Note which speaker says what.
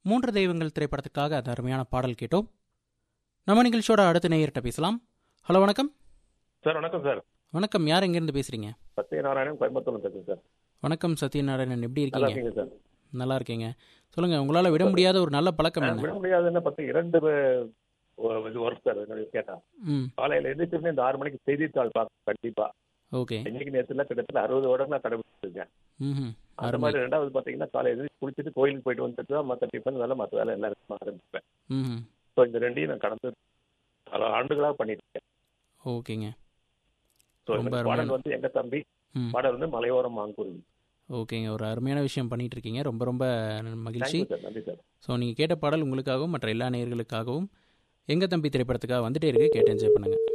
Speaker 1: மூன்று தெய்வங்கள் திரைப்படத்துக்காக அந்த அருமையான பாடல் கேட்டோம் நம்ம நிகழ்ச்சியோட அடுத்த நேயர்கிட்ட பேசலாம் ஹலோ வணக்கம்
Speaker 2: சார் வணக்கம் சார்
Speaker 1: வணக்கம் யார் எங்கேருந்து பேசுறீங்க
Speaker 2: சத்யநாராயணன் கோயம்புத்தூர்ல இருக்கேன் சார்
Speaker 1: வணக்கம் சத்யநாராயணன் எப்படி
Speaker 2: நல்லா
Speaker 1: இருக்கீங்க
Speaker 2: இருக்கீங்க சார்
Speaker 1: நல்லா இருக்கீங்க சொல்லுங்க உங்களால விட முடியாத ஒரு நல்ல பழக்கம்
Speaker 2: அஹ்,
Speaker 1: என்ன
Speaker 2: விட முடியாதுன்னு பார்த்து இரண்டு அஹ், ஒ- இது ஒர்க் சார் என்னுடைய கேட்டா
Speaker 1: ம்
Speaker 2: காலையில எழுந்திரிச்சு இந்த ஆறு மணிக்கு செய்தித்தாள் பார்க்க கண்டிப்பா
Speaker 1: ஓகே
Speaker 2: இன்னைக்கு நேரத்துல கிட்டத்தட்ட அறுபது வருடம் நான் கடைபிடிச்சிருக்கேன்
Speaker 1: ம்
Speaker 2: அந்த
Speaker 1: அருமை
Speaker 2: மாதிரி ரெண்டாவது பாத்தீங்கன்னா காலையில எழுந்திரிச்சு குளிச்சுட்டு கோயிலுக்கு போயிட்டு வந்துட்டு தான் மற்ற டிஃபன் வேலை மற்ற வேலை எல்லாருக்கும் ஆரம்பிப்பேன்
Speaker 1: ம்
Speaker 2: ஸோ இந்த ரெண்டையும் நான் கடந்து பல ஆண்டுகளாக பண்ணிட்டு இருக்கேன்
Speaker 1: ஓகேங்க
Speaker 2: ஸோ
Speaker 1: ரொம்ப
Speaker 2: இந்த
Speaker 1: அருமையான-
Speaker 2: பாடல் வந்து எங்க தம்பி
Speaker 1: ம்
Speaker 2: பாடல் வந்து மலையோரம் மாங்குருவி
Speaker 1: ஓகேங்க ஒரு அருமையான விஷயம் பண்ணிட்டு இருக்கீங்க ரொம்ப ரொம்ப மகிழ்ச்சி
Speaker 2: தேங்க்யூ சார் நன்றி சார்
Speaker 1: ஸோ நீங்கள் கேட்ட பாடல் உங்களுக்காகவும் மற்ற எல்லா நேயர்களுக்காகவும் எங்கள் தம்பி திரைப்படத்துக்காக வந்துட்டே இருக்கு கேட்டு என்ஜாய் பண்ணுங்கள்